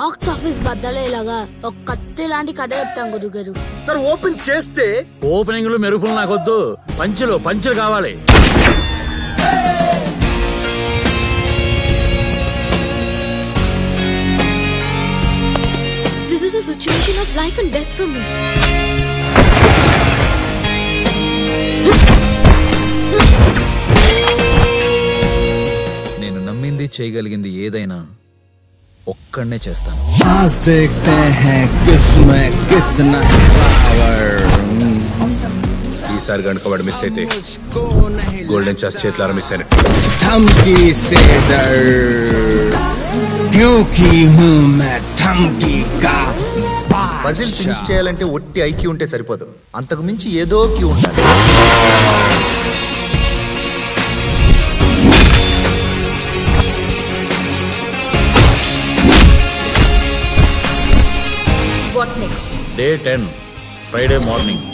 box office బద్దలేలాగా ఒక కత్తి లాంటి కథ చెప్తాం గురుగారు సార్ ఓపెన్ చేస్తే ఓపెనింగ్లు మెరుపులు నాకొద్దు పంచులు పంచులు కావాలి this is a situation of life and death for me నేను నమ్మింది చేయగలిగింది ఏదైనా ఒక్కడనే చేస్తాను आज देखते हैं किसमें कितना पावर ఈసారి కనుక వాడు మిస్ అయితే గోల్డెన్ చాస్ చేతులారా మిస్ అయినట్టు धमकी से डर क्योंकि हूँ मैं धमकी का పజిల్ ఫినిష్ చేయాలంటే ఒట్టి ఐక్యూ ఉంటే సరిపోదు అంతకు మించి ఏదో క్యూ ఉండాలి what next day ten Friday morning